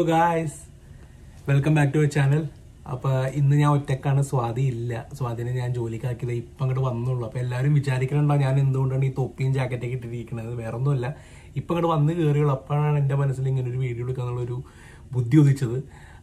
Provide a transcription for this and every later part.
Guys welcome back to our channel അപ്പൊ ഇന്ന് ഞാൻ ഒറ്റക്കാണ് സ്വാതി ഇല്ല സ്വാതിനെ ഞാൻ ജോലിക്കാക്കിയത് ഇപ്പം അങ്ങോട്ട് വന്നുള്ളൂ അപ്പൊ എല്ലാവരും വിചാരിക്കണുണ്ടോ ഞാൻ എന്തുകൊണ്ടാണ് ഈ തൊപ്പിയും ജാക്കറ്റൊക്കെ ഇട്ടിരിക്കുന്നത് വേറെ ഒന്നുമല്ല ഇപ്പം അങ്ങോട്ട് വന്ന് കയറിയുള്ളൂ അപ്പോഴാണ് എൻ്റെ മനസ്സിൽ ഇങ്ങനെ ഒരു വീഡിയോ എടുക്കാന്നുള്ളൊരു ബുദ്ധി ഉദിച്ചത്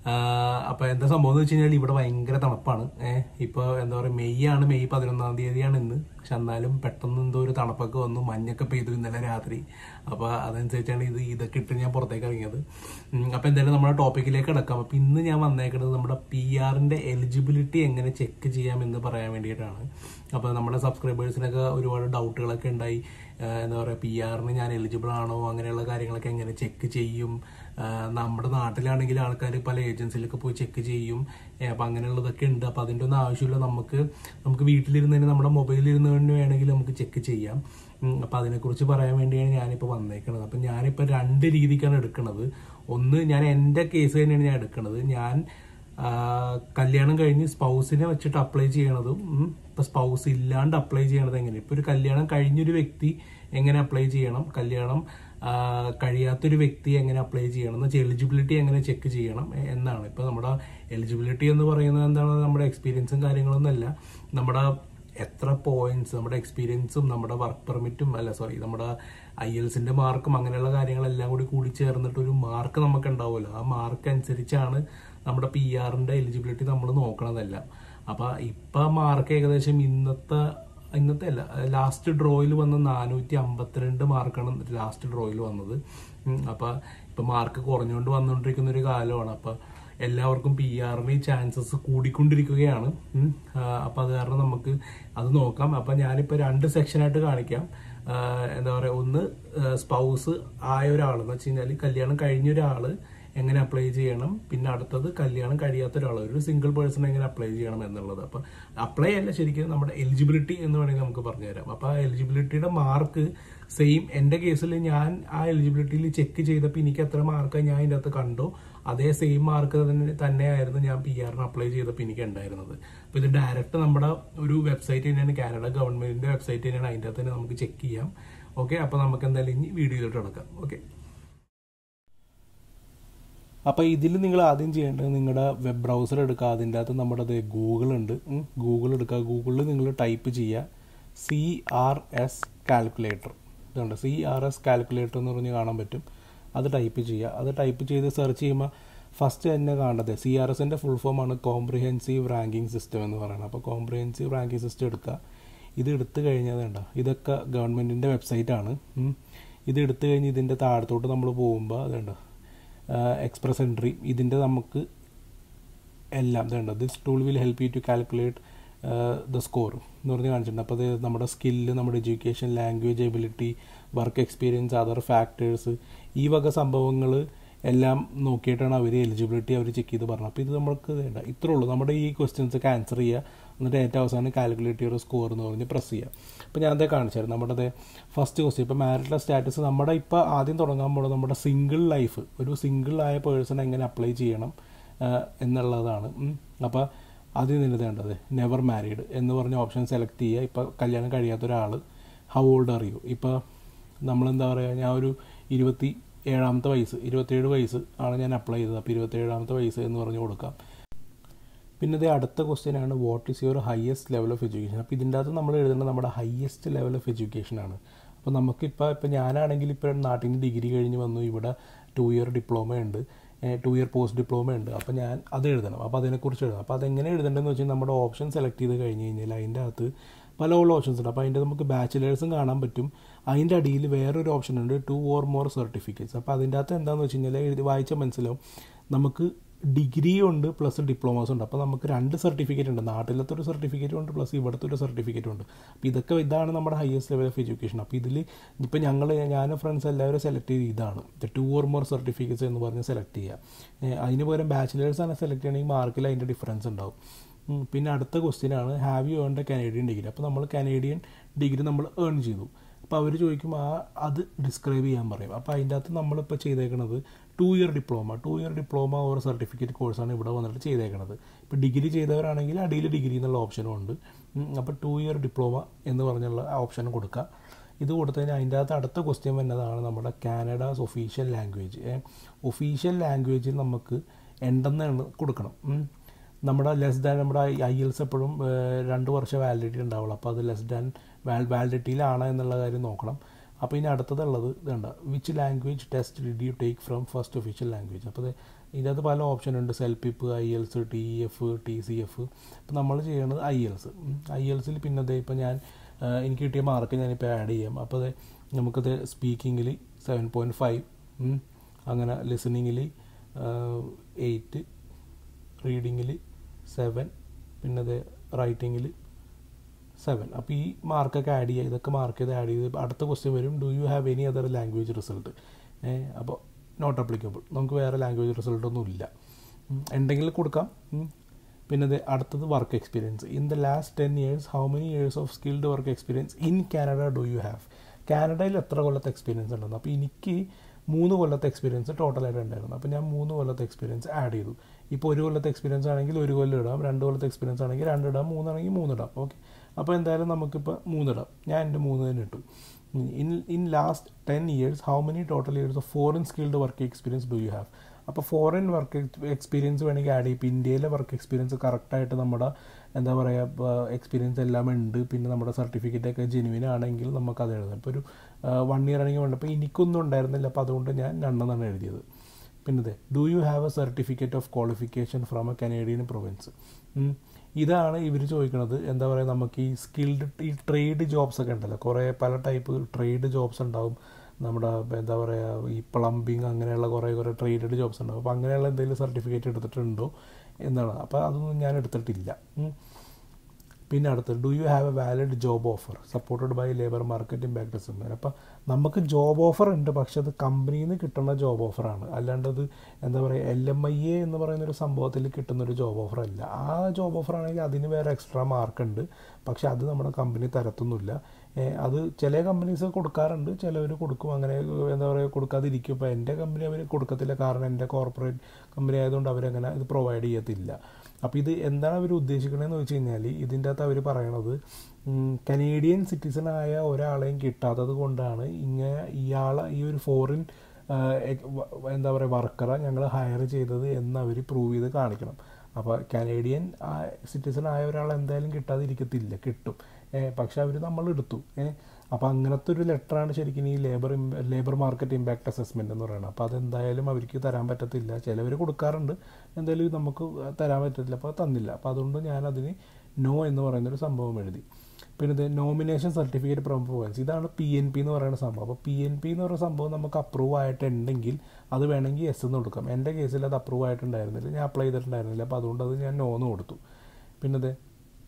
ആഹ് അപ്പൊ എന്താ സംഭവം എന്ന് വെച്ച് കഴിഞ്ഞാൽ ഇവിടെ ഭയങ്കര തണുപ്പാണ് ഏഹ് ഇപ്പൊ എന്താ പറയുക മെയ് ആണ് മെയ് പതിനൊന്നാം തീയതിയാണ് ഇന്ന് പക്ഷെ എന്നാലും പെട്ടെന്ന് എന്തോ ഒരു തണുപ്പൊക്കെ വന്നു മഞ്ഞൊക്കെ പെയ്തു ഇന്നലെ രാത്രി അപ്പൊ അതനുസരിച്ചാണ് ഇത് ഇതൊക്കെ ഇട്ട് ഞാൻ പുറത്തേക്ക് ഇറങ്ങിയത് ഉം, അപ്പൊ എന്തായാലും നമ്മുടെ ടോപ്പിക്കിലേക്ക് കിടക്കാം അപ്പൊ ഇന്ന് ഞാൻ വന്നേക്കുന്നത് നമ്മുടെ പി ആറിന്റെ എലിജിബിലിറ്റി എങ്ങനെ ചെക്ക് ചെയ്യാം എന്ന് പറയാൻ വേണ്ടിയിട്ടാണ് അപ്പൊ നമ്മുടെ സബ്സ്ക്രൈബേഴ്സിനൊക്കെ ഒരുപാട് ഡൗട്ടുകളൊക്കെ ഉണ്ടായി ആഹ് എന്താ പറയുക പി ആറിന് ഞാൻ എലിജിബിൾ ആണോ അങ്ങനെയുള്ള കാര്യങ്ങളൊക്കെ എങ്ങനെ ചെക്ക് ചെയ്യും ആഹ് നമ്മുടെ നാട്ടിലാണെങ്കിൽ ആൾക്കാർ പല ഏജൻസിയിലൊക്കെ പോയി ചെക്ക് ചെയ്യും ഏഹ് അപ്പൊ അങ്ങനെയുള്ളതൊക്കെ ഉണ്ട് അപ്പൊ അതിന്റെ ഒന്നും ആവശ്യമില്ല നമുക്ക് നമുക്ക് വീട്ടിലിരുന്ന് തന്നെ നമ്മുടെ മൊബൈലിൽ ഇരുന്ന് തന്നെ വേണമെങ്കിൽ നമുക്ക് ചെക്ക് ചെയ്യാം ഉം, അപ്പൊ അതിനെക്കുറിച്ച് പറയാൻ വേണ്ടിയാണ് ഞാനിപ്പോൾ വന്നേക്കുന്നത് അപ്പൊ ഞാനിപ്പോൾ രണ്ട് രീതിക്കാണ് എടുക്കുന്നത് ഒന്ന് ഞാൻ എൻ്റെ കേസ് തന്നെയാണ് ഞാൻ എടുക്കുന്നത് ഞാൻ ആ, കല്യാണം കഴിഞ്ഞ് സ്പൗസിനെ വെച്ചിട്ട് അപ്ലൈ ചെയ്യണതും ഉം, ഇപ്പൊ സ്പൗസ് ഇല്ലാണ്ട് അപ്ലൈ ചെയ്യണത് എങ്ങനെ ഇപ്പൊ ഒരു കല്യാണം കഴിഞ്ഞൊരു വ്യക്തി എങ്ങനെ അപ്ലൈ ചെയ്യണം കല്യാണം ആ, കഴിയാത്തൊരു വ്യക്തി എങ്ങനെ അപ്ലൈ ചെയ്യണം എന്ന് വെച്ചാൽ എലിജിബിലിറ്റി എങ്ങനെ ചെക്ക് ചെയ്യണം എ- എന്നാണ് ഇപ്പൊ നമ്മുടെ എലിജിബിലിറ്റി എന്ന് പറയുന്നത് എന്താണ് നമ്മുടെ എക്സ്പീരിയൻസും കാര്യങ്ങളൊന്നുമല്ല നമ്മുടെ എത്ര പോയിന്റ്സ് നമ്മുടെ എക്സ്പീരിയൻസും നമ്മുടെ വർക്ക് പെർമിറ്റും അല്ല സോറി നമ്മുടെ ഐ എൽസിന്റെ മാർക്കും അങ്ങനെയുള്ള കാര്യങ്ങളെല്ലാം കൂടി കൂടി ചേർന്നിട്ട് ഒരു മാർക്ക് നമുക്ക് ഉണ്ടാവുമല്ലോ ആ മാർക്ക് അനുസരിച്ചാണ് നമ്മുടെ പി ആറിന്റെ എലിജിബിലിറ്റി നമ്മൾ നോക്കണതെല്ലാം അപ്പൊ ഇപ്പൊ മാർക്ക് ഏകദേശം ഇന്നത്തെ ഇന്നത്തെ അല്ല ലാസ്റ്റ് ഡ്രോയിൽ വന്ന നാനൂറ്റി അമ്പത്തിരണ്ട് മാർക്കാണ് ലാസ്റ്റ് ഡ്രോയിൽ വന്നത് ഉം, അപ്പൊ ഇപ്പൊ മാർക്ക് കുറഞ്ഞുകൊണ്ട് വന്നുകൊണ്ടിരിക്കുന്ന ഒരു കാലമാണ് അപ്പൊ എല്ലാവർക്കും പി ആറിന് ചാൻസസ് കൂടിക്കൊണ്ടിരിക്കുകയാണ് ഉം. ആ, അപ്പൊ അത് കാരണം നമുക്ക് അത് നോക്കാം അപ്പൊ ഞാനിപ്പോ രണ്ട് സെക്ഷനായിട്ട് കാണിക്കാം ആ, എന്താ പറയാ ഒന്ന് സ്പൗസ് ആയ ഒരാൾ എന്ന് വെച്ച് കഴിഞ്ഞാൽ കല്യാണം കഴിഞ്ഞ ഒരാള് എങ്ങനെ അപ്ലൈ ചെയ്യണം പിന്നെ അടുത്തത് കല്യാണം കഴിയാത്ത ഒരാൾ ഒരു സിംഗിൾ പേഴ്സൺ എങ്ങനെ അപ്ലൈ ചെയ്യണം എന്നുള്ളത് അപ്പൊ അപ്ലൈ അല്ല ശരിക്കും നമ്മുടെ എലിജിബിലിറ്റി എന്ന് വേണമെങ്കിൽ നമുക്ക് പറഞ്ഞുതരാം അപ്പൊ ആ എലിജിബിലിറ്റിയുടെ മാർക്ക് സെയിം എന്റെ കേസിൽ ഞാൻ ആ എലിജിബിലിറ്റിയിൽ ചെക്ക് ചെയ്തപ്പോൾ എനിക്ക് എത്ര മാർക്ക് ഞാൻ അതിൻ്റെ അകത്ത് കണ്ടോ അതേ സെയിം മാർക്ക് തന്നെ തന്നെയായിരുന്നു ഞാൻ പി ആറിന് അപ്ലൈ ചെയ്തപ്പോൾ എനിക്ക് ഉണ്ടായിരുന്നത് അപ്പൊ ഇത് ഡയറക്റ്റ് നമ്മുടെ ഒരു വെബ്സൈറ്റ് തന്നെയാണ് കാനഡ ഗവൺമെന്റിന്റെ വെബ്സൈറ്റ് തന്നെയാണ് അതിൻ്റെ അകത്ത് തന്നെ നമുക്ക് ചെക്ക് ചെയ്യാം ഓക്കെ അപ്പൊ നമുക്ക് എന്തായാലും ഇനി വീഡിയോയിലോട്ട് കിടക്കാം ഓക്കെ അപ്പോൾ ഇതിൽ നിങ്ങൾ ആദ്യം ചെയ്യേണ്ടത് നിങ്ങളുടെ വെബ് ബ്രൗസർ എടുക്കുക അതിൻ്റെ അകത്ത് നമ്മുടെ ഗൂഗിൾ ഉണ്ട് ഗൂഗിൾ എടുക്കുക ഗൂഗിളിൽ നിങ്ങൾ ടൈപ്പ് ചെയ്യുക സി ആർ എസ് കാൽക്കുലേറ്റർ ഇതുണ്ട് സി ആർ എസ് കാൽക്കുലേറ്റർ എന്ന് പറഞ്ഞ് കാണാൻ പറ്റും അത് ടൈപ്പ് ചെയ്യുക അത് ടൈപ്പ് ചെയ്ത് സെർച്ച് ചെയ്യുമ്പോൾ ഫസ്റ്റ് തന്നെ കാണേണ്ടത് സി ആർ എസിൻ്റെ ഫുൾ ഫോമാണ് കോംപ്രിഹെൻസീവ് റാങ്കിങ് സിസ്റ്റം എന്ന് പറയുന്നത് അപ്പോൾ കോംപ്രിഹെൻസീവ് റാങ്കിങ് സിസ്റ്റം എടുക്കുക ഇത് എടുത്തു കഴിഞ്ഞാൽ വേണ്ട ഇതൊക്കെ ഗവൺമെൻറ്റിൻ്റെ വെബ്സൈറ്റാണ് ഇത് എടുത്തു കഴിഞ്ഞ് ഇതിൻ്റെ താഴത്തോട്ട് നമ്മൾ പോകുമ്പോൾ അതുണ്ട് എക്സ്പ്രസ് എൻട്രി ഇതിൻ്റെ നമുക്ക് എല്ലാം ഇതുണ്ട് this tool will help you to calculate the score എന്ന് പറഞ്ഞ് കാണിച്ചിട്ടുണ്ട് അപ്പോൾ അത് നമ്മുടെ സ്കില്ല് നമ്മുടെ education language ability work experience other factors ഈ വക സംഭവങ്ങൾ എല്ലാം നോക്കിയിട്ടാണ് അവർ എലിജിബിലിറ്റി അവർ ചെക്ക് ചെയ്ത് പറഞ്ഞത് അപ്പോൾ ഇത് നമുക്ക് വേണ്ട ഇത്രേ ഉള്ളൂ നമ്മുടെ ഈ ക്വസ്റ്റ്യൻസ് ഒക്കെ ആൻസർ ചെയ്യുക എന്നിട്ട് ഏറ്റവും അവസാനം കാൽക്കുലേറ്റ് ചെയ്യുന്ന സ്കോർ എന്ന് പറഞ്ഞ് പ്രസ് ചെയ്യുക അപ്പോൾ ഞാൻ അതേ കാണിച്ചായിരുന്നു നമ്മുടെ ഫസ്റ്റ് ക്വസ്റ്റ്യൻ ഇപ്പോൾ മാരിറ്റൽ സ്റ്റാറ്റസ് നമ്മുടെ ഇപ്പോൾ ആദ്യം തുടങ്ങാൻ പോകുന്നത് നമ്മുടെ സിംഗിൾ ലൈഫ് ഒരു സിംഗിൾ ആയ പേഴ്സൺ എങ്ങനെ അപ്ലൈ ചെയ്യണം ആഹ് എന്നുള്ളതാണ് ഉം. അപ്പോൾ ആദ്യം തന്നെ വേണ്ടത് നെവർ മാരീഡ് എന്ന് പറഞ്ഞ ഓപ്ഷൻ സെലക്ട് ചെയ്യുക ഇപ്പോൾ കല്യാണം കഴിയാത്ത ഒരാൾ ഹൗ ഓൾഡ് അറിയൂ ഇപ്പോൾ നമ്മളെന്താ പറയുക ഞാൻ ഒരു ഇരുപത്തി ഏഴാമത്തെ വയസ്സ് ഇരുപത്തേഴ് വയസ്സ് ആണ് ഞാൻ അപ്ലൈ ചെയ്തത് അപ്പോൾ ഇരുപത്തേഴാമത്തെ വയസ്സ് എന്ന് പറഞ്ഞ് കൊടുക്കാം പിന്നെ ഇത് അടുത്ത ക്വസ്റ്റ്യൻ ആണ് what is your highest level of education അപ്പോൾ ഇതിൻ്റെ അകത്ത് നമ്മൾ എഴുതേണ്ടത് നമ്മുടെ ഹയസ്റ്റ് ലെവൽ ഓഫ് എഡ്യൂക്കേഷൻ ആണ് അപ്പോൾ നമുക്കിപ്പോൾ ഇപ്പോൾ ഞാനാണെങ്കിൽ ഇപ്പോൾ നാട്ടിൽ നിന്ന് ഡിഗ്രി കഴിഞ്ഞ് വന്നു ഇവിടെ ടു ഇയർ ഡിപ്ലോമ ഉണ്ട് ടു ഇയർ പോസ്റ്റ് ഡിപ്ലോമ ഉണ്ട് അപ്പോൾ ഞാൻ അത് എഴുതണം അപ്പോൾ അതിനെക്കുറിച്ച് എഴുതണം അപ്പോൾ അതെങ്ങനെ എഴുതേണ്ടതെന്ന് വെച്ചാൽ നമ്മുടെ ഓപ്ഷൻ സെലക്ട് ചെയ്ത് കഴിഞ്ഞ് കഴിഞ്ഞാൽ അതിൻ്റെ അകത്ത് പല ഉള്ള ഓപ്ഷൻസ് ഉണ്ട് അപ്പോൾ അതിൻ്റെ നമുക്ക് ബാച്ചിലേഴ്സും കാണാൻ പറ്റും അതിൻ്റെ അടിയിൽ വേറൊരു ഓപ്ഷൻ ഉണ്ട് ടു ഓർ മോർ സർട്ടിഫിക്കറ്റ്സ് അപ്പോൾ അതിൻ്റെ അകത്ത് എന്താണെന്ന് വെച്ച് കഴിഞ്ഞാൽ എഴുതി വായിച്ചാൽ മനസ്സിലാവും നമുക്ക് ഡിഗ്രി ഉണ്ട് പ്ലസ് ഡിപ്ലോമാസ് ഉണ്ട് അപ്പോൾ നമുക്ക് രണ്ട് സർട്ടിഫിക്കറ്റ് ഉണ്ട് നാട്ടിലത്തെ ഒരു സർട്ടിഫിക്കറ്റ് ഉണ്ട് പ്ലസ് ഇവിടുത്തെ ഒരു സർട്ടിഫിക്കറ്റ് ഉണ്ട് അപ്പോൾ ഇതൊക്കെ ഇതാണ് നമ്മുടെ ഹയസ്റ്റ് ലെവൽ ഓഫ് എഡ്യൂക്കേഷൻ അപ്പോൾ ഇതിൽ ഇപ്പോൾ ഞങ്ങൾ ഞാനും ഫ്രണ്ട്സ് എല്ലാവരും സെലക്ട് ചെയ്ത് ഇതാണ് ടു ഓർ മോർ സർട്ടിഫിക്കറ്റ്സ് എന്ന് പറഞ്ഞ് സെലക്ട് ചെയ്യുക ഏഹ് അതിന് പകരം ബാച്ചിലേഴ്സ് ആണ് സെലക്ട് ചെയ്യണമെങ്കിൽ മാർക്കിൽ അതിൻ്റെ ഡിഫറൻസ് ഉണ്ടാവും ഉം, പിന്നെ അടുത്ത ക്വസ്റ്റ്യൻ ആണ് have you earn a Canadian degree അപ്പോൾ നമ്മൾ കനേഡിയൻ ഡിഗ്രി നമ്മൾ ഏൺ ചെയ്തു അപ്പോൾ അവർ ചോദിക്കും ആ അത് ഡിസ്ക്രൈബ് ചെയ്യാൻ പറയും അപ്പോൾ അതിൻ്റെ അകത്ത് നമ്മളിപ്പോൾ ചെയ്തേക്കുന്നത് two year diploma two year diploma or certificate കോഴ്സാണ് ഇവിടെ വന്നിട്ട് ചെയ്തേക്കുന്നത് ഇപ്പോൾ ഡിഗ്രി ചെയ്തവരാണെങ്കിൽ അടിയിൽ ഡിഗ്രി എന്നുള്ള ഓപ്ഷനും ഉണ്ട് ഉം, അപ്പോൾ ടു ഇയർ ഡിപ്ലോമ എന്ന് പറഞ്ഞുള്ള ഓപ്ഷൻ കൊടുക്കുക ഇത് കൊടുത്തതിന് അതിൻ്റെ അകത്ത് അടുത്ത ക്വസ്റ്റ്യൻ വരുന്നതാണ് നമ്മുടെ കാനഡാസ് ഒഫീഷ്യൽ ലാംഗ്വേജ് ഒഫീഷ്യൽ ലാംഗ്വേജിൽ നമുക്ക് ഉണ്ടെന്ന് കൊടുക്കണം ഉം. നമ്മുടെ ലെസ് ദാൻ നമ്മുടെ ഐ എൽസ് എപ്പോഴും ഏഹ്, രണ്ട് വർഷം വാലിഡിറ്റി ഉണ്ടാവുള്ളൂ അപ്പോൾ അത് ലെസ് ദാൻ വാൽ വാലിഡിറ്റിയിലാണ് എന്നുള്ള കാര്യം നോക്കണം അപ്പോൾ ഇനി അടുത്തതുള്ളത് ഇതുണ്ട് which language test did you take from first official language അപ്പോൾ ഇത് ഇതിനകത്ത് പല ഓപ്ഷൻ ഉണ്ട് CELPIP IELTS T F T C F ഇപ്പോൾ നമ്മൾ ചെയ്യുന്നത് ഐ എൽസ് ഐ എൽസിൽ പിന്നെ ദേ ഇപ്പോൾ ഞാൻ ആ, എനിക്ക് കിട്ടിയ മാർക്ക് ഞാനിപ്പോൾ ആഡ് ചെയ്യാം അപ്പോൾ അത് നമുക്കത് സ്പീക്കിങ്ങിൽ സെവൻ പോയിൻറ്റ് ഫൈവ് അങ്ങനെ ലിസണിങ്ങിൽ എയ്റ്റ് റീഡിങ്ങിൽ സെവൻ പിന്നെ അത് റൈറ്റിങ്ങിൽ സെവൻ അപ്പോൾ ഈ മാർക്കൊക്കെ ആഡ് ചെയ്യുക ഇതൊക്കെ മാർക്ക് ചെയ്ത് ആഡ് ചെയ്ത് അടുത്ത ക്വസ്റ്റ്യൻ വരും do you have any other language result അപ്പോൾ നോട്ട് അപ്ലിക്കബിൾ നമുക്ക് വേറെ ലാംഗ്വേജ് റിസൾട്ടൊന്നും ഇല്ല ഉം, ഉണ്ടെങ്കിൽ കൊടുക്കാം ഉം. പിന്നെ ഇത് അടുത്തത് work experience in the last ten years how many years of skilled work experience in Canada do you have കാനഡയിൽ എത്ര കൊല്ലത്തെ എക്സ്പീരിയൻസ് ഉണ്ടെന്ന് അപ്പോൾ എനിക്ക് മൂന്ന് കൊല്ലത്തെ എക്സ്പീരിയൻസ് ടോട്ടലായിട്ട് ഉണ്ടായിരുന്നു അപ്പോൾ ഞാൻ മൂന്ന് കൊല്ലത്തെ എക്സ്പീരിയൻസ് ആഡ് ചെയ്തു ഇപ്പോൾ ഒരു കൊല്ലത്തെ എക്സ്പീരിയൻസ് ആണെങ്കിൽ ഒരു കൊല്ലം ഇടാം രണ്ട് കൊല്ലത്തെ എക്സ്പീരിയൻസ് ആണെങ്കിൽ രണ്ട് ഇടാം മൂന്നാണെങ്കിൽ മൂന്നിടാം ഓക്കെ അപ്പോൾ എന്തായാലും നമുക്കിപ്പോൾ മൂന്നിടാം ഞാൻ എൻ്റെ മൂന്ന് തന്നെ ഇട്ടു in in last ten years how many total years of foreign skilled work experience do you have അപ്പോൾ ഫോറിൻ വർക്ക് എക്സ്പീരിയൻസ് വേണമെങ്കിൽ ആഡ് ചെയ്യും ഇപ്പോൾ ഇന്ത്യയിലെ വർക്ക് എക്സ്പീരിയൻസ് കറക്റ്റായിട്ട് നമ്മുടെ എന്താ പറയുക എക്സ്പീരിയൻസ് എല്ലാം ഉണ്ട് പിന്നെ നമ്മുടെ സർട്ടിഫിക്കറ്റ് ഒക്കെ ജെനുവിൻ ആണെങ്കിൽ നമുക്ക് അത് എഴുതാം ഇപ്പോൾ ഒരു വൺ ഇയർ ആണെങ്കിൽ വേണ്ട അപ്പോൾ എനിക്കൊന്നും ഉണ്ടായിരുന്നില്ല അപ്പോൾ അതുകൊണ്ട് ഞാൻ രണ്ടെന്നാണ് എഴുതിയത് പിന്നെ ഇതേ do you have a certificate of qualification from a Canadian province ഇതാണ് ഇവർ ചോദിക്കുന്നത് എന്താ പറയുക നമുക്ക് ഈ സ്കിൽഡ് ഈ ട്രേഡ് ജോബ്സ് ഒക്കെ ഉണ്ടല്ലോ കുറേ പല ടൈപ്പ് ട്രേഡ് ജോബ്സ് ഉണ്ടാവും നമ്മുടെ എന്താ പറയുക ഈ പ്ലംബിങ് അങ്ങനെയുള്ള കുറേ കുറേ ട്രേഡഡ് ജോബ്സ് ഉണ്ടാവും അപ്പോൾ അങ്ങനെയുള്ള എന്തെങ്കിലും സർട്ടിഫിക്കറ്റ് എടുത്തിട്ടുണ്ടോ എന്നാണ് അപ്പോൾ അതൊന്നും ഞാൻ എടുത്തിട്ടില്ല ഉം. പിന്നെ അടുത്തത് do you have a valid job offer supported by labour market impact assessment അപ്പോൾ നമുക്ക് ജോബ് ഓഫർ ഉണ്ട് പക്ഷെ അത് കമ്പനിയിൽ നിന്ന് കിട്ടുന്ന ജോബ് ഓഫറാണ് അല്ലാണ്ട് അത് എന്താ പറയുക എൽ എം ഐ എ എന്ന് പറയുന്ന ഒരു സംഭവത്തിൽ കിട്ടുന്ന ഒരു ജോബ് ഓഫർ അല്ല ആ ജോബ് ഓഫർ ആണെങ്കിൽ അതിന് വേറെ എക്സ്ട്രാ മാർക്ക് ഉണ്ട് പക്ഷെ അത് നമ്മുടെ കമ്പനി തരത്തൊന്നുമില്ല ഏ, അത് ചില കമ്പനീസ് കൊടുക്കാറുണ്ട് ചിലവർ കൊടുക്കും അങ്ങനെ എന്താ പറയുക കൊടുക്കാതിരിക്കും ഇപ്പോൾ എൻ്റെ കമ്പനി അവർ കൊടുക്കത്തില്ല കാരണം എൻ്റെ കോർപ്പറേറ്റ് കമ്പനി ആയതുകൊണ്ട് അവരങ്ങനെ ഇത് പ്രൊവൈഡ് ചെയ്യത്തില്ല അപ്പോൾ ഇത് എന്താണ് അവർ ഉദ്ദേശിക്കണതെന്ന് വെച്ച് കഴിഞ്ഞാൽ ഇതിൻ്റെ അകത്ത് അവർ പറയണത് ഉം, കനേഡിയൻ സിറ്റിസൺ ആയ ഒരാളെയും കിട്ടാത്തത് കൊണ്ടാണ് ഇങ്ങനെ ഇയാളെ ഈ ഒരു ഫോറിൻ എന്താ പറയുക വർക്കറെ ഞങ്ങൾ ഹയർ ചെയ്തത് എന്ന് അവർ പ്രൂവ് ചെയ്ത് കാണിക്കണം അപ്പോൾ കനേഡിയൻ സിറ്റിസൺ ആയ ഒരാൾ എന്തായാലും കിട്ടാതിരിക്കത്തില്ല കിട്ടും ഏ, പക്ഷെ അവർ നമ്മൾ എടുത്തു ഏഹ് അപ്പോൾ അങ്ങനത്തെ ഒരു ലെറ്ററാണ് ശരിക്കും ഈ labour labour market impact assessment എന്ന് പറയുന്നത് അപ്പോൾ അതെന്തായാലും അവർക്ക് തരാൻ പറ്റത്തില്ല ചിലവർ കൊടുക്കാറുണ്ട് എന്തായാലും ഇത് നമുക്ക് തരാൻ പറ്റത്തില്ല അപ്പോൾ തന്നില്ല അപ്പോൾ അതുകൊണ്ട് ഞാനതിന് നോ എന്ന് പറയുന്നൊരു സംഭവം എഴുതി പിന്നെ ഇത് നോമിനേഷൻ സർട്ടിഫിക്കറ്റ് പ്രൊവൻസ് ഇതാണ് പി എൻ പി എന്ന് പറയുന്ന സംഭവം അപ്പോൾ പി എൻ പി എന്ന് പറയുന്ന സംഭവം നമുക്ക് അപ്രൂവ് ആയിട്ടുണ്ടെങ്കിൽ അത് വേണമെങ്കിൽ എസ് എന്ന് കൊടുക്കാം എൻ്റെ കേസിൽ അത് അപ്രൂവ് ആയിട്ടുണ്ടായിരുന്നില്ല ഞാൻ അപ്ലൈ ചെയ്തിട്ടുണ്ടായിരുന്നില്ല അപ്പോൾ അതുകൊണ്ട് അത് ഞാൻ നോ എന്ന് കൊടുത്തു പിന്നെ ഇത്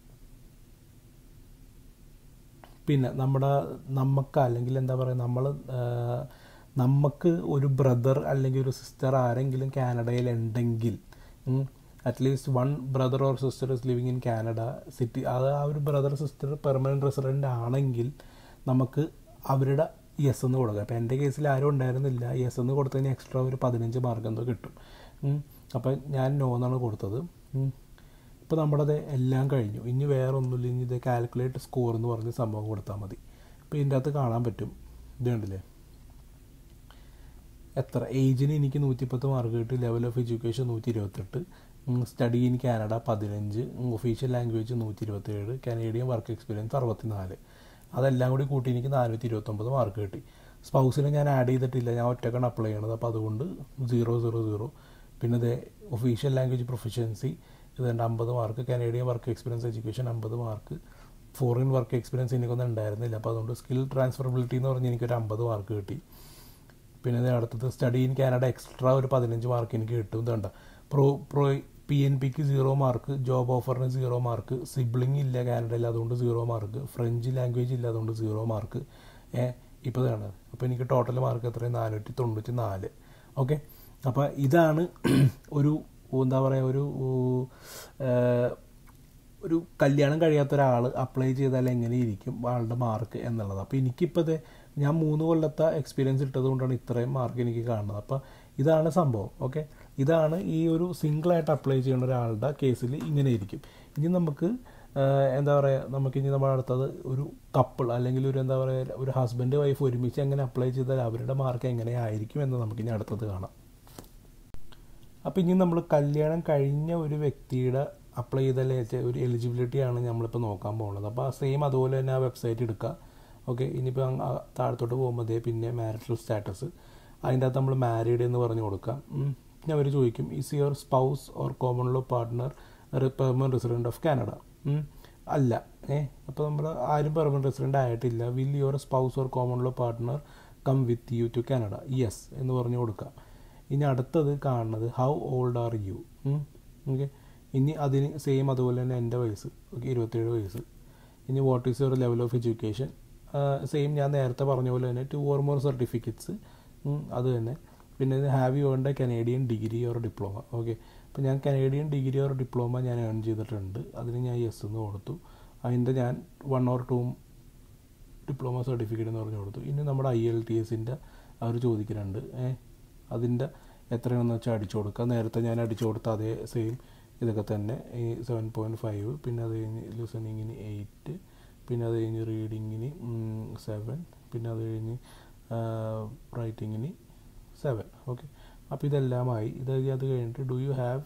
പിന്നെ നമ്മുടെ നമുക്ക് അല്ലെങ്കിൽ എന്താ പറയുക നമ്മൾ നമുക്ക് ഒരു ബ്രദർ അല്ലെങ്കിൽ ഒരു സിസ്റ്റർ ആരെങ്കിലും കാനഡയിൽ ഉണ്ടെങ്കിൽ at least one brother or sister is living in Canada city അത് ആ ഒരു ബ്രദർ സിസ്റ്റർ പെർമനൻറ്റ് റെസിഡൻ്റ് ആണെങ്കിൽ നമുക്ക് അവരുടെ യെസ് എന്ന് കൊടുക്കാം അപ്പോൾ എൻ്റെ കേസിൽ ആരും ഉണ്ടായിരുന്നില്ല യെസ് എന്ന് കൊടുത്തതിന് എക്സ്ട്രാ ഒരു പതിനഞ്ച് മാർക്ക് എന്തോ കിട്ടും ഉം. അപ്പം ഞാൻ നോ എന്നാണ് കൊടുത്തത് ഉം. ഇപ്പോൾ നമ്മുടേത് എല്ലാം കഴിഞ്ഞു ഇനി വേറെ ഒന്നുമില്ല ഇനി ഇത് കാൽക്കുലേറ്റ് സ്കോർ എന്ന് പറഞ്ഞ സംഭവം കൊടുത്താൽ മതി ഇപ്പോൾ ഇതിൻ്റെ അകത്ത് കാണാൻ പറ്റും ഇത് കണ്ടില്ലേ എത്ര ഏജിന് എനിക്ക് നൂറ്റിപ്പത്ത് മാർക്ക് കിട്ടി ലെവൽ ഓഫ് എഡ്യൂക്കേഷൻ നൂറ്റി ഇരുപത്തെട്ട് സ്റ്റഡി ഇൻ കാനഡ പതിനഞ്ച് ഒഫീഷ്യൽ ലാംഗ്വേജ് നൂറ്റി ഇരുപത്തേഴ് കനേഡിയൻ വർക്ക് എക്സ്പീരിയൻസ് അറുപത്തിനാല് അതെല്ലാം കൂടി കൂട്ടി എനിക്ക് നാനൂറ്റി ഇരുപത്തൊമ്പത് മാർക്ക് കിട്ടി സ്പൗസിനെ ഞാൻ ആഡ് ചെയ്തിട്ടില്ല ഞാൻ ഒറ്റക്കാണ് അപ്ലൈ ചെയ്യണത് അപ്പോൾ അതുകൊണ്ട് സീറോ സീറോ സീറോ പിന്നെ ഇത് ഒഫീഷ്യൽ ലാംഗ്വേജ് പ്രൊഫഷൻസി ഇതുണ്ട് അമ്പത് mark Canadian work experience education അമ്പത് മാർക്ക് ഫോറിൻ വർക്ക് എക്സ്പീരിയൻസ് എനിക്കൊന്നും ഉണ്ടായിരുന്നില്ല അപ്പോൾ അതുകൊണ്ട് സ്കിൽ ട്രാൻസ്ഫറബിലിറ്റി എന്ന് പറഞ്ഞ് എനിക്കൊരു അമ്പത് മാർക്ക് കിട്ടി പിന്നെ ഇത് അടുത്തത് സ്റ്റഡി ഇൻ കാനഡ എക്സ്ട്രാ ഒരു പതിനഞ്ച് മാർക്ക് എനിക്ക് കിട്ടും ഇതുണ്ട് പ്രോ പ്രോ പി എൻ പിക്ക് സീറോ മാർക്ക് ജോബ് ഓഫറിന് സീറോ മാർക്ക് സിബ്ലിംഗ് ഇല്ല കാനഡയിൽ അതുകൊണ്ട് സീറോ മാർക്ക് ഫ്രഞ്ച് ലാംഗ്വേജ് ഇല്ല അതുകൊണ്ട് സീറോ മാർക്ക് ഏ ഇപ്പോൾ ഇതാണ് അപ്പോൾ എനിക്ക് ടോട്ടൽ മാർക്ക് എത്രയും നാനൂറ്റി തൊണ്ണൂറ്റി നാല് ഓക്കെ അപ്പോൾ ഇതാണ് ഒരു എന്താ പറയുക ഒരു ഏഹ്, ഒരു കല്യാണം കഴിയാത്ത ഒരാൾ അപ്ലൈ ചെയ്താൽ എങ്ങനെ ഇരിക്കും ആളുടെ മാർക്ക് എന്നുള്ളത് അപ്പോൾ എനിക്കിപ്പോൾ ഇത് ഞാൻ മൂന്ന് കൊല്ലത്തെ എക്സ്പീരിയൻസ് ഇട്ടത് കൊണ്ടാണ് ഇത്രയും മാർക്ക് എനിക്ക് കാണുന്നത് അപ്പോൾ ഇതാണ് സംഭവം ഓക്കെ ഇതാണ് ഈ ഒരു സിംഗിളായിട്ട് അപ്ലൈ ചെയ്യുന്ന ഒരാളുടെ കേസിൽ ഇങ്ങനെ ഇരിക്കും ഇനി നമുക്ക് എന്താ പറയുക നമുക്കിനി നമ്മൾ അടുത്തത് ഒരു കപ്പിൾ അല്ലെങ്കിൽ ഒരു എന്താ പറയുക ഒരു ഹസ്ബൻഡ് വൈഫ് ഒരുമിച്ച് എങ്ങനെ അപ്ലൈ ചെയ്താൽ അവരുടെ മാർക്ക് എങ്ങനെയായിരിക്കും എന്ന് നമുക്കിനി അടുത്തത് കാണാം അപ്പോൾ ഇനി നമ്മൾ കല്യാണം കഴിഞ്ഞ ഒരു വ്യക്തിയുടെ അപ്ലൈ ചെയ്ത ഒരു എലിജിബിലിറ്റിയാണ് നമ്മളിപ്പോൾ നോക്കാൻ പോകുന്നത് അപ്പോൾ ആ സെയിം അതുപോലെ തന്നെ ആ വെബ്സൈറ്റ് എടുക്കുക ഓക്കെ ഇനിയിപ്പോൾ അങ്ങ് ആ താഴത്തോട്ട് പോകുമ്പോൾ ദേ പിന്നെ മാരിറ്റൽ സ്റ്റാറ്റസ് അതിൻ്റെ അകത്ത് നമ്മൾ മാരീഡ് എന്ന് പറഞ്ഞു കൊടുക്കാം ഉം. പിന്നെ അവർ ചോദിക്കും is your spouse or common law partner permanent resident of Canada അല്ല ഏ അപ്പോൾ നമ്മൾ ആരും പെർമനൻറ്റ് റെസിഡൻ്റ് ആയിട്ടില്ല will your spouse or common law partner come with you to Canada yes എന്ന് പറഞ്ഞു കൊടുക്കാം ഇനി അടുത്തത് കാണുന്നത് how old are you okay ഇനി അതിന് സെയിം അതുപോലെ തന്നെ എൻ്റെ വയസ്സ് ഓക്കെ ഇരുപത്തേഴ് വയസ്സ് ഇനി what is your level of education same ഞാൻ നേരത്തെ പറഞ്ഞ പോലെ തന്നെ ടു ഓർ മോർ സർട്ടിഫിക്കറ്റ്സ് അത് തന്നെ പിന്നെ have you earned a Canadian degree or diploma okay അപ്പോൾ ഞാൻ കനേഡിയൻ ഡിഗ്രി ഓർ ഡിപ്ലോമ ഞാൻ ഏൺ ചെയ്തിട്ടുണ്ട് അതിന് ഞാൻ യെസ് എന്ന് കൊടുത്തു അതിൻ്റെ ഞാൻ one or two diploma certificate എന്ന് പറഞ്ഞു കൊടുത്തു ഇനി നമ്മുടെ ഐ എൽ ടി എസിൻ്റെ അവർ ചോദിക്കുന്നുണ്ട് ഏ അതിൻ്റെ എത്രയാണെന്ന് വെച്ചാൽ അടിച്ചു കൊടുക്കുക നേരത്തെ ഞാൻ അടിച്ചു കൊടുത്ത അതേ സെയിം ഇതൊക്കെ തന്നെ ഈ സെവൻ പോയിൻറ്റ് ഫൈവ് പിന്നെ അത് കഴിഞ്ഞ് ലിസണിങ്ങിന് എയ്റ്റ് പിന്നെ അത് കഴിഞ്ഞ് റീഡിങ്ങിന് സെവൻ പിന്നെ അത് കഴിഞ്ഞ് റൈറ്റിങ്ങിന് സെവൻ ഓക്കെ അപ്പോൾ ഇതെല്ലാമായി ഇത് അത് കഴിഞ്ഞിട്ട് do you have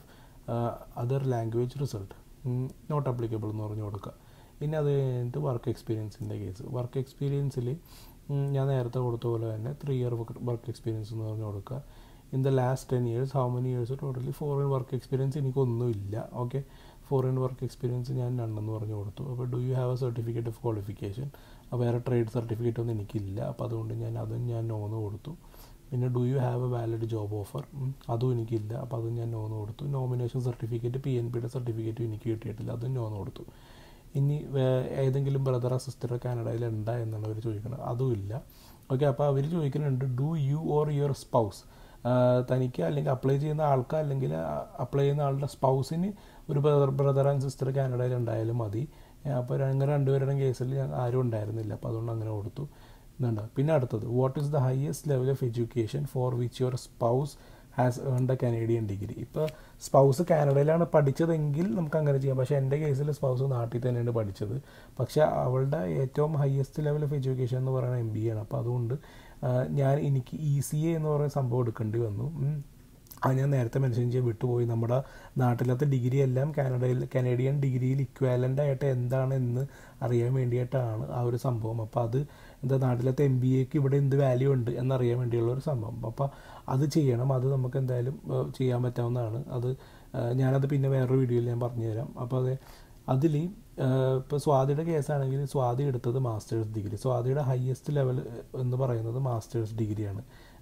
other language result not applicable എന്ന് പറഞ്ഞു കൊടുക്കുക ഇനി അത് കഴിഞ്ഞിട്ട് വർക്ക് എക്സ്പീരിയൻസിൻ്റെ കേസ് വർക്ക് എക്സ്പീരിയൻസിൽ ഞാൻ നേരത്തെ കൊടുത്ത പോലെ തന്നെ ത്രീ ഇയർ വർക്ക് എക്സ്പീരിയൻസ് എന്ന് പറഞ്ഞു കൊടുക്കുക in the last ten years how many years totally foreign work experience എനിക്കൊന്നുമില്ല ഓക്കെ ഫോറിൻ വർക്ക് എക്സ്പീരിയൻസ് ഞാൻ രണ്ടെന്ന് പറഞ്ഞു കൊടുത്തു അപ്പോൾ do you have a certificate of qualification അപ്പോൾ വേറെ ട്രേഡ് സർട്ടിഫിക്കറ്റ് ഒന്നും എനിക്കില്ല അപ്പോൾ അതുകൊണ്ട് ഞാൻ അതും ഞാൻ നോന്ന് കൊടുത്തു പിന്നെ do you have a valid job offer അതും എനിക്കില്ല അപ്പോൾ അതും ഞാൻ നോന്ന് കൊടുത്തു നോമിനേഷൻ സർട്ടിഫിക്കറ്റ് പി എൻ പിയുടെ സർട്ടിഫിക്കറ്റും എനിക്ക് കിട്ടിയിട്ടില്ല അതും നോന്ന് കൊടുത്തു ഇനി ഏതെങ്കിലും ബ്രദറോ സിസ്റ്ററോ കാനഡയിൽ ഉണ്ടാ എന്നാണ് അവർ ചോദിക്കുന്നത് അതും ഇല്ല ഓക്കെ അപ്പോൾ അവർ ചോദിക്കുന്നുണ്ട് do you or your spouse തനിക്ക് അല്ലെങ്കിൽ അപ്ലൈ ചെയ്യുന്ന ആൾക്ക് അല്ലെങ്കിൽ അപ്ലൈ ചെയ്യുന്ന ആളുടെ സ്പൗസിന് ഒരു ബ്രദർ ബ്രദർ ആൻഡ് സിസ്റ്റർ കാനഡയിൽ ഉണ്ടായാലും മതി അപ്പോൾ അങ്ങനെ രണ്ടുപേരുടെയും കേസിൽ ആരും ഉണ്ടായിരുന്നില്ല അപ്പോൾ അതുകൊണ്ട് അങ്ങനെ കൊടുത്തു എന്നുണ്ട് പിന്നെ അടുത്തത് what is the highest level of education for which your spouse has earn a Canadian degree ഇപ്പോൾ സ്പൗസ് കാനഡയിലാണ് പഠിച്ചതെങ്കിൽ നമുക്ക് അങ്ങനെ ചെയ്യാം പക്ഷേ എൻ്റെ കേസിൽ സ്പൗസ് നാട്ടിൽ തന്നെയാണ് പഠിച്ചത് പക്ഷേ അവളുടെ ഏറ്റവും ഹയസ്റ്റ് ലെവൽ ഓഫ് എഡ്യൂക്കേഷൻ എന്ന് പറയുന്നത് എം ബി ആണ് അപ്പോൾ അതുകൊണ്ട് ഞാൻ എനിക്ക് ഇ സി എ എന്ന് പറയുന്ന സംഭവം എടുക്കേണ്ടി വന്നു അത് ഞാൻ നേരത്തെ മെൻഷൻ ചെയ്യാൻ വിട്ടുപോയി നമ്മുടെ നാട്ടിലത്തെ ഡിഗ്രി എല്ലാം കാനഡയിൽ കനേഡിയൻ ഡിഗ്രിയിൽ ഇക്വാലൻ്റ് ആയിട്ട് എന്താണെന്ന് അറിയാൻ വേണ്ടിയിട്ടാണ് ആ ഒരു സംഭവം അപ്പോൾ അത് എന്താ നാട്ടിലത്തെ എം ബി എക്ക് ഇവിടെ എന്ത് വാല്യൂ ഉണ്ട് എന്നറിയാൻ വേണ്ടിയുള്ള ഒരു സംഭവം അപ്പോൾ അത് ചെയ്യണം അത് നമുക്ക് എന്തായാലും ചെയ്യാൻ പറ്റാവുന്നതാണ് അത് ഞാനത് പിന്നെ വേറൊരു വീഡിയോയിൽ ഞാൻ പറഞ്ഞുതരാം അപ്പോൾ അത് അതിൽ ഇപ്പോൾ സ്വാതിയുടെ കേസാണെങ്കിൽ സ്വാതി എടുത്തത് മാസ്റ്റേഴ്സ് ഡിഗ്രി സ്വാതിയുടെ ഹയസ്റ്റ് ലെവൽ എന്ന് പറയുന്നത് മാസ്റ്റേഴ്സ് ഡിഗ്രിയാണ്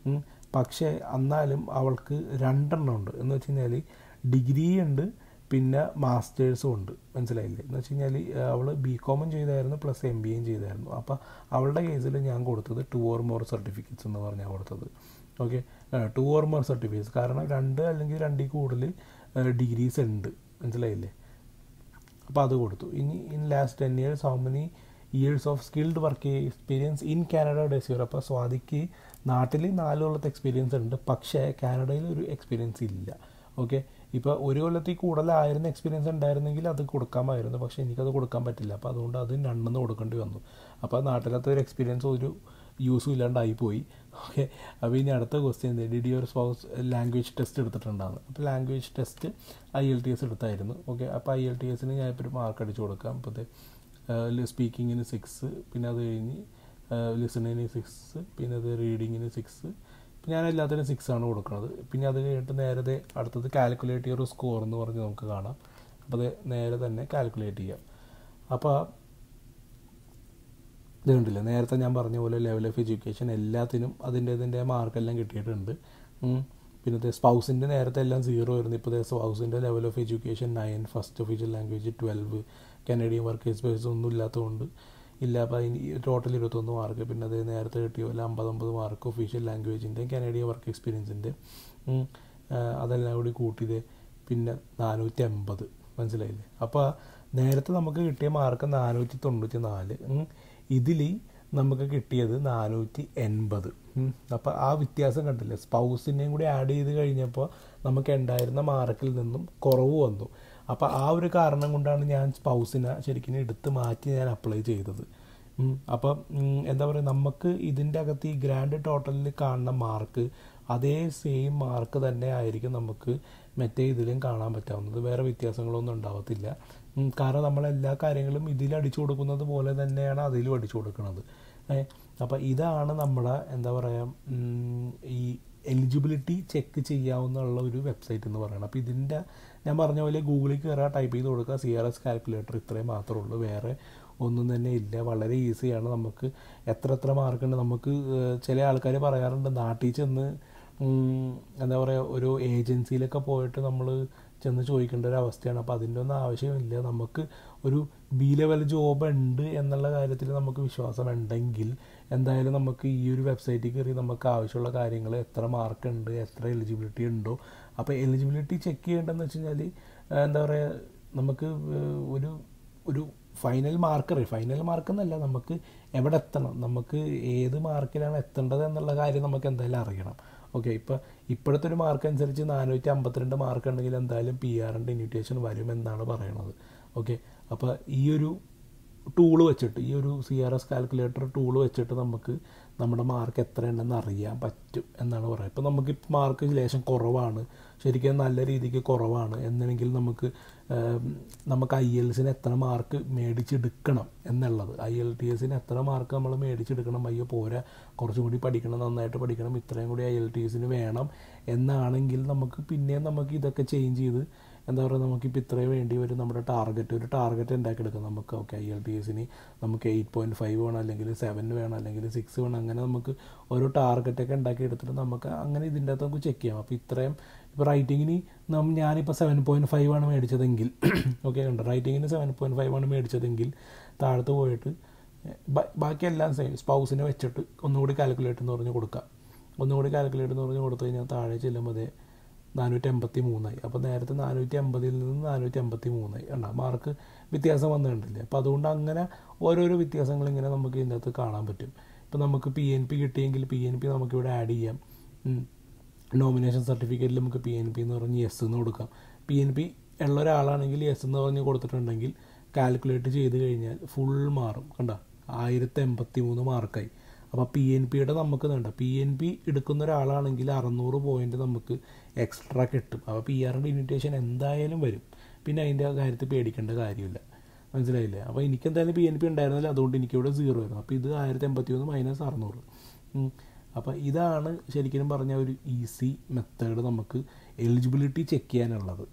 പക്ഷേ എന്നാലും അവൾക്ക് രണ്ടെണ്ണം ഉണ്ട് എന്ന് വെച്ച് കഴിഞ്ഞാൽ ഡിഗ്രി ഉണ്ട് പിന്നെ മാസ്റ്റേഴ്സും ഉണ്ട് മനസ്സിലായില്ലേ എന്ന് വെച്ച് കഴിഞ്ഞാൽ അവൾ ബി കോമും ചെയ്തായിരുന്നു പ്ലസ് എം ബി എയും ചെയ്തായിരുന്നു അപ്പോൾ അവളുടെ കേസിൽ ഞാൻ കൊടുത്തത് ടു ഓർ മോർ സർട്ടിഫിക്കറ്റ്സ് എന്ന് പറഞ്ഞാൽ കൊടുത്തത് okay two or more certificates കാരണം രണ്ട് അല്ലെങ്കിൽ രണ്ടിൽ കൂടുതൽ ഡിഗ്രീസ് ഉണ്ട് മനസ്സിലായില്ലേ അപ്പോൾ അത് കൊടുത്തു ഇനി in last ten years how many years of skilled work experience in Canada does your അപ്പോൾ സ്വാതിക്ക് നാട്ടിൽ നാല് കൊല്ലത്തെ എക്സ്പീരിയൻസ് ഉണ്ട് പക്ഷേ കാനഡയിൽ ഒരു എക്സ്പീരിയൻസ് ഇല്ല ഓക്കെ ഇപ്പോൾ ഒരു കൊല്ലത്തിൽ കൂടുതലായിരുന്ന എക്സ്പീരിയൻസ് ഉണ്ടായിരുന്നെങ്കിൽ അത് കൊടുക്കാമായിരുന്നു പക്ഷേ എനിക്കത് കൊടുക്കാൻ പറ്റില്ല അപ്പോൾ അതുകൊണ്ട് അത് രണ്ടെന്ന് കൊടുക്കേണ്ടി വന്നു അപ്പോൾ നാട്ടിലത്തെ ഒരു എക്സ്പീരിയൻസ് ഒരു യൂസും ഇല്ലാണ്ടായി പോയി ഓക്കെ അപ്പോൾ ഇനി അടുത്ത ക്വസ്റ്റ്യൻ എന്താ ഡിഡി ഒരു സ്പൗസ് ലാംഗ്വേജ് ടെസ്റ്റ് എടുത്തിട്ടുണ്ടാകും അപ്പോൾ language test I L T S എടുത്തായിരുന്നു ഓക്കെ അപ്പോൾ ഐ എൽ ടി എസിന് ഞാൻ ഇപ്പോൾ ഒരു മാർക്ക് അടിച്ചു കൊടുക്കാം അപ്പോൾ സ്പീക്കിങ്ങിന് സിക്സ് പിന്നെ അത് കഴിഞ്ഞ് ലിസണിങ്ങിന് സിക്സ് പിന്നെ അത് റീഡിങ്ങിന് സിക്സ് ഞാൻ എല്ലാത്തിനും സിക്സ് ആണ് കൊടുക്കുന്നത് പിന്നെ അത് കഴിഞ്ഞിട്ട് നേരത്തെ അടുത്തത് കാൽക്കുലേറ്റ് ചെയ്യൊരു സ്കോർ എന്ന് പറഞ്ഞ് നമുക്ക് കാണാം അപ്പോൾ അത് നേരെ തന്നെ കാൽക്കുലേറ്റ് ചെയ്യാം അപ്പോൾ ഇത് കണ്ടില്ല നേരത്തെ ഞാൻ പറഞ്ഞ പോലെ ലെവൽ ഓഫ് എഡ്യൂക്കേഷൻ എല്ലാത്തിനും അതിൻ്റെ ഇതിൻ്റെ മാർക്കെല്ലാം കിട്ടിയിട്ടുണ്ട് പിന്നെ സ്പൗസിൻ്റെ നേരത്തെ എല്ലാം സീറോ ആയിരുന്നു ഇപ്പോൾ സ്പൗസിൻ്റെ level of education nine first official language twelve Canadian work experience ഒന്നും ഇല്ലാത്തതുകൊണ്ട് ഇല്ല അപ്പോൾ അതിന് ടോട്ടൽ ഇരുപത്തൊന്ന് മാർക്ക് പിന്നെ അത് നേരത്തെ കിട്ടിയ പോലെ അമ്പതൊമ്പത് മാർക്ക് ഒഫീഷ്യൽ ലാംഗ്വേജിൻ്റെ കനേഡിയൻ വർക്ക് എക്സ്പീരിയൻസിൻ്റെ അതെല്ലാം കൂടി കൂട്ടിയത് പിന്നെ നാനൂറ്റി അമ്പത് മനസ്സിലായില്ലേ അപ്പോൾ നേരത്തെ നമുക്ക് കിട്ടിയ മാർക്ക് നാനൂറ്റി തൊണ്ണൂറ്റി നാല് ഇതിൽ നമുക്ക് കിട്ടിയത് നാനൂറ്റി എൺപത് അപ്പോൾ ആ വ്യത്യാസം കണ്ടില്ലേ സ്പൗസിനെയും കൂടി ആഡ് ചെയ്ത് കഴിഞ്ഞപ്പോൾ നമുക്ക് ഉണ്ടായിരുന്ന മാർക്കിൽ നിന്നും കുറവ് വന്നു അപ്പോൾ ആ ഒരു കാരണം കൊണ്ടാണ് ഞാൻ സ്പൗസിനെ ശരിക്കും എടുത്ത് മാറ്റി ഞാൻ അപ്ലൈ ചെയ്തത് ഉം. അപ്പം ഉം, എന്താ പറയുക നമുക്ക് ഇതിൻ്റെ അകത്ത് ഈ ഗ്രാൻഡ് ടോട്ടലിൽ കാണുന്ന മാർക്ക് അതേ സെയിം മാർക്ക് തന്നെ ആയിരിക്കും നമുക്ക് മറ്റേ ഇതിലും കാണാൻ പറ്റാവുന്നത് വേറെ വ്യത്യാസങ്ങളൊന്നും ഉണ്ടാവത്തില്ല ഉം, കാരണം നമ്മൾ എല്ലാ കാര്യങ്ങളും ഇതിൽ അടിച്ചു കൊടുക്കുന്നത് പോലെ തന്നെയാണ് അതിലും അടിച്ചു കൊടുക്കുന്നത് ഏഹ് അപ്പം ഇതാണ് നമ്മുടെ എന്താ പറയുക ഉം, ഈ എലിജിബിലിറ്റി ചെക്ക് ചെയ്യാവുന്നുള്ള ഒരു വെബ്സൈറ്റ് എന്ന് പറയുന്നത് അപ്പോൾ ഇതിൻ്റെ ഞാൻ പറഞ്ഞ പോലെ ഗൂഗിളിൽ കയറുക ടൈപ്പ് ചെയ്ത് കൊടുക്കുക സി ആർ എസ് കാൽക്കുലേറ്റർ ഇത്രയും മാത്രമേ ഉള്ളൂ വേറെ ഒന്നും തന്നെ ഇല്ല വളരെ ഈസിയാണ് നമുക്ക് എത്ര എത്ര മാർക്കുണ്ട് നമുക്ക് ഏഹ്, ചില ആൾക്കാർ പറയാറുണ്ട് നാട്ടിൽ ചെന്ന് ഉം, എന്താ പറയുക ഒരു ഏജൻസിയിലൊക്കെ പോയിട്ട് നമ്മൾ ചെന്ന് ചോദിക്കേണ്ട ഒരു അവസ്ഥയാണ് അപ്പോൾ അതിൻ്റെ ഒന്നും ആവശ്യമില്ല നമുക്ക് ഒരു ബി ലെവൽ ജോബ് ഉണ്ട് എന്നുള്ള കാര്യത്തിൽ നമുക്ക് വിശ്വാസം ഉണ്ടെങ്കിൽ എന്തായാലും നമുക്ക് ഈ ഒരു വെബ്സൈറ്റിൽ കയറി നമുക്ക് ആവശ്യമുള്ള കാര്യങ്ങൾ എത്ര മാർക്ക് ഉണ്ട് എത്ര എലിജിബിലിറ്റി ഉണ്ടോ അപ്പോൾ എലിജിബിലിറ്റി ചെക്ക് ചെയ്യേണ്ടതെന്ന് വെച്ച് കഴിഞ്ഞാൽ എന്താ പറയുക നമുക്ക് ഏഹ്, ഒരു ഒരു ഫൈനൽ മാർക്ക് അറിയാം ഫൈനൽ മാർക്ക് എന്നല്ല നമുക്ക് എവിടെ എത്തണം നമുക്ക് ഏത് മാർക്കിലാണ് എത്തേണ്ടത് എന്നുള്ള കാര്യം നമുക്ക് എന്തായാലും അറിയണം ഓക്കെ ഇപ്പോൾ ഇപ്പോഴത്തെ ഒരു മാർക്ക് അനുസരിച്ച് നാനൂറ്റി അമ്പത്തിരണ്ട് മാർക്ക് ഉണ്ടെങ്കിൽ എന്തായാലും പി ആറിൻ്റെ ഇൻവിറ്റേഷൻ വരും എന്നാണ് പറയണത് ഓക്കെ അപ്പോൾ ഈ ഒരു ടൂള് വെച്ചിട്ട് ഈ ഒരു C R S calculator tool വെച്ചിട്ട് നമുക്ക് നമ്മുടെ മാർക്ക് എത്ര ഉണ്ടെന്ന് അറിയാൻ പറ്റും എന്നാണ് പറയുന്നത് ഇപ്പോൾ നമുക്ക് മാർക്ക് ലേശം കുറവാണ് ശരിക്കും നല്ല രീതിക്ക് കുറവാണ് എന്നെങ്കിൽ നമുക്ക് ഏം, നമുക്ക് ഐ എൽസിന് എത്ര മാർക്ക് മേടിച്ചെടുക്കണം എന്നുള്ളത് ഐ എൽ ടി എസിന് എത്ര മാർക്ക് നമ്മൾ മേടിച്ചെടുക്കണം അയ്യോ പോരാ കുറച്ചും കൂടി പഠിക്കണം നന്നായിട്ട് പഠിക്കണം ഇത്രയും കൂടി ഐ എൽ ടി എസിന് വേണം എന്നാണെങ്കിൽ നമുക്ക് പിന്നെയും നമുക്ക് ഇതൊക്കെ ചേഞ്ച് ചെയ്ത് എന്താ പറയുക നമുക്കിപ്പോൾ ഇത്രയും വേണ്ടി വരും നമ്മുടെ ടാർഗറ്റ് ഒരു ടാർഗറ്റ് ഉണ്ടാക്കിയെടുക്കാം നമുക്ക് ഓക്കെ ഐ എൽ ടി എസിന് നമുക്ക് എയ്റ്റ് പോയിൻറ്റ് ഫൈവ് വേണം അല്ലെങ്കിൽ സെവൻ വേണം അല്ലെങ്കിൽ സിക്സ് വേണം അങ്ങനെ നമുക്ക് ഓരോ ടാർഗറ്റൊക്കെ ഉണ്ടാക്കിയെടുത്തിട്ട് നമുക്ക് അങ്ങനെ ഇതിൻ്റെ അകത്ത് നമുക്ക് ചെക്ക് ചെയ്യാം അപ്പോൾ ഇത്രയും ഇപ്പോൾ റൈറ്റിങ്ങിന് നം ഞാനിപ്പോൾ സെവൻ പോയിൻറ്റ് ഫൈവ് ആണ് മേടിച്ചതെങ്കിൽ ഓക്കെ ഉണ്ട് റൈറ്റിങ്ങിന് സെവൻ പോയിൻറ്റ് ഫൈവ് ആണ് മേടിച്ചതെങ്കിൽ താഴത്ത് പോയിട്ട് ബ- ബാക്കിയെല്ലാം സെയിം സ്പൗസിനെ വെച്ചിട്ട് ഒന്നുകൂടി കാൽക്കുലേറ്റ് എന്ന് പറഞ്ഞ് കൊടുക്കാം ഒന്നുകൂടി കാൽക്കുലേറ്റ് എന്ന് പറഞ്ഞ് കൊടുത്തു കഴിഞ്ഞാൽ താഴെ ചെല്ലുമ്പോൾ ദേ നാനൂറ്റി എൺപത്തി മൂന്നായി അപ്പോൾ നേരത്തെ നാനൂറ്റി അമ്പതിൽ നിന്ന് നാനൂറ്റി അമ്പത്തി മൂന്നായി കണ്ട മാർക്ക് വ്യത്യാസം വന്നിട്ടില്ലേ അപ്പോൾ അതുകൊണ്ട് അങ്ങനെ ഓരോരോ വ്യത്യാസങ്ങൾ ഇങ്ങനെ നമുക്ക് ഇതിനകത്ത് കാണാൻ പറ്റും ഇപ്പോൾ നമുക്ക് പി എൻ പി കിട്ടിയെങ്കിൽ പി എൻ പി നമുക്കിവിടെ ആഡ് ചെയ്യാം ഉം. നോമിനേഷൻ സർട്ടിഫിക്കറ്റിൽ നമുക്ക് പി എൻ പി എന്ന് പറഞ്ഞ് യെസ് എന്ന് കൊടുക്കാം പി എൻ പി ഉള്ള ഒരാളാണെങ്കിൽ യെസ് എന്ന് പറഞ്ഞ് കൊടുത്തിട്ടുണ്ടെങ്കിൽ കാൽക്കുലേറ്റ് ചെയ്ത് കഴിഞ്ഞാൽ ഫുൾ മാറും കണ്ട ആയിരത്തി എൺപത്തി മൂന്ന് മാർക്കായി അപ്പോൾ പി എൻ പിയുടെ നമുക്ക് വേണ്ട പി എൻ പി എടുക്കുന്ന ഒരാളാണെങ്കിൽ അറുന്നൂറ് പോയിന്റ് നമുക്ക് എക്സ്ട്രാ കിട്ടും അപ്പോൾ പി ആറിൻ്റെ ഇൻവിറ്റേഷൻ എന്തായാലും വരും പിന്നെ അതിൻ്റെ കാര്യത്തിൽ പേടിക്കേണ്ട കാര്യമില്ല മനസ്സിലായില്ലേ അപ്പോൾ എനിക്ക് എന്തായാലും പി എൻ പി ഉണ്ടായിരുന്നില്ല അതുകൊണ്ട് എനിക്കിവിടെ സീറോ ആയിരുന്നു അപ്പോൾ ഇത് ആയിരത്തി എൺപത്തി ഒന്ന് മൈനസ് അറുന്നൂറ് ഉം. അപ്പോൾ ഇതാണ് ശരിക്കും പറഞ്ഞ ഒരു ഈസി മെത്തേഡ് നമുക്ക് എലിജിബിലിറ്റി ചെക്ക് ചെയ്യാനുള്ളത്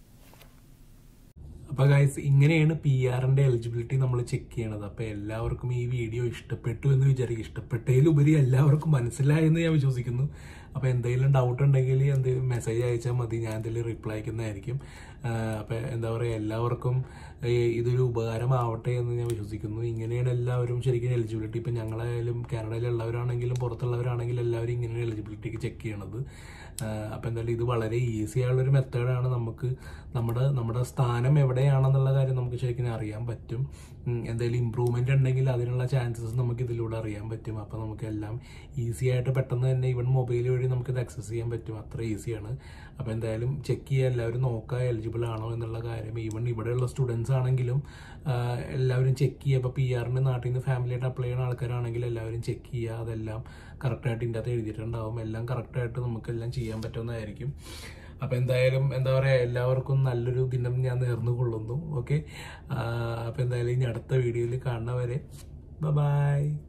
അപ്പോൾ ഗൈസ് ഇങ്ങനെയാണ് പി ആറിൻ്റെ എലിജിബിലിറ്റി നമ്മൾ ചെക്ക് ചെയ്യണത് അപ്പോൾ എല്ലാവർക്കും ഈ വീഡിയോ ഇഷ്ടപ്പെട്ടു എന്ന് വിചാരിക്കും ഇഷ്ടപ്പെട്ടതിലുപരി എല്ലാവർക്കും മനസ്സിലായെന്ന് ഞാൻ വിശ്വസിക്കുന്നു അപ്പോൾ എന്തെങ്കിലും ഡൗട്ട് ഉണ്ടെങ്കിൽ എന്തെങ്കിലും മെസ്സേജ് അയച്ചാൽ മതി ഞാൻ എന്തെങ്കിലും റിപ്ലൈ അയക്കുന്നതായിരിക്കും അപ്പോൾ എന്താ പറയുക എല്ലാവർക്കും ഈ ഇതൊരു ഉപകാരമാവട്ടെ എന്ന് ഞാൻ വിശ്വസിക്കുന്നു ഇങ്ങനെയാണ് എല്ലാവരും ശരിക്കും എലിജിബിലിറ്റി ഇപ്പം ഞങ്ങളായാലും കാനഡയിലുള്ളവരാണെങ്കിലും പുറത്തുള്ളവരാണെങ്കിലും എല്ലാവരും ഇങ്ങനെയാണ് എലിജിബിലിറ്റിക്ക് ചെക്ക് ചെയ്യണത് അപ്പം എന്തായാലും ഇത് വളരെ ഈസി ആയുള്ളൊരു മെത്തേഡാണ് നമുക്ക് നമ്മുടെ നമ്മുടെ സ്ഥാനം എവിടെയാണെന്നുള്ള കാര്യം നമുക്ക് ശരിക്കും അറിയാൻ പറ്റും ഉം, എന്തെങ്കിലും ഇമ്പ്രൂവ്മെൻ്റ് ഉണ്ടെങ്കിൽ അതിനുള്ള ചാൻസസ് നമുക്ക് ഇതിലൂടെ അറിയാൻ പറ്റും അപ്പോൾ നമുക്ക് എല്ലാം ഈസി ആയിട്ട് പെട്ടെന്ന് തന്നെ ഇവൻ മൊബൈൽ വഴി നമുക്കിത് ആക്സസ് ചെയ്യാൻ പറ്റും അത്ര ഈസിയാണ് അപ്പോൾ എന്തായാലും ചെക്ക് ചെയ്യുക എല്ലാവരും നോക്കുക എലിജിബിൾ ആണോ എന്നുള്ള കാര്യം ഈവൻ ഇവിടെയുള്ള സ്റ്റുഡൻസ് ആണെങ്കിലും ആ, എല്ലാവരും ചെക്ക് ചെയ്യുക ഇപ്പോൾ പി ആറിൻ്റെ നാട്ടിൽ നിന്ന് ഫാമിലിയായിട്ട് അപ്ലൈ ചെയ്യുന്ന ആൾക്കാരാണെങ്കിൽ എല്ലാവരും ചെക്ക് ചെയ്യുക അതെല്ലാം കറക്റ്റായിട്ട് ഇതിൻ്റെ അകത്ത് എഴുതിയിട്ടുണ്ടാവും എല്ലാം കറക്റ്റായിട്ട് നമുക്കെല്ലാം ചെയ്യാൻ പറ്റുന്നതായിരിക്കും അപ്പോൾ എന്തായാലും എന്താ പറയുക എല്ലാവർക്കും നല്ലൊരു ദിനം ഞാൻ നേർന്നു കൊള്ളുന്നു ഓക്കെ അപ്പോൾ എന്തായാലും ഇനി അടുത്ത വീഡിയോയിൽ കാണുന്നവരെ ബൈ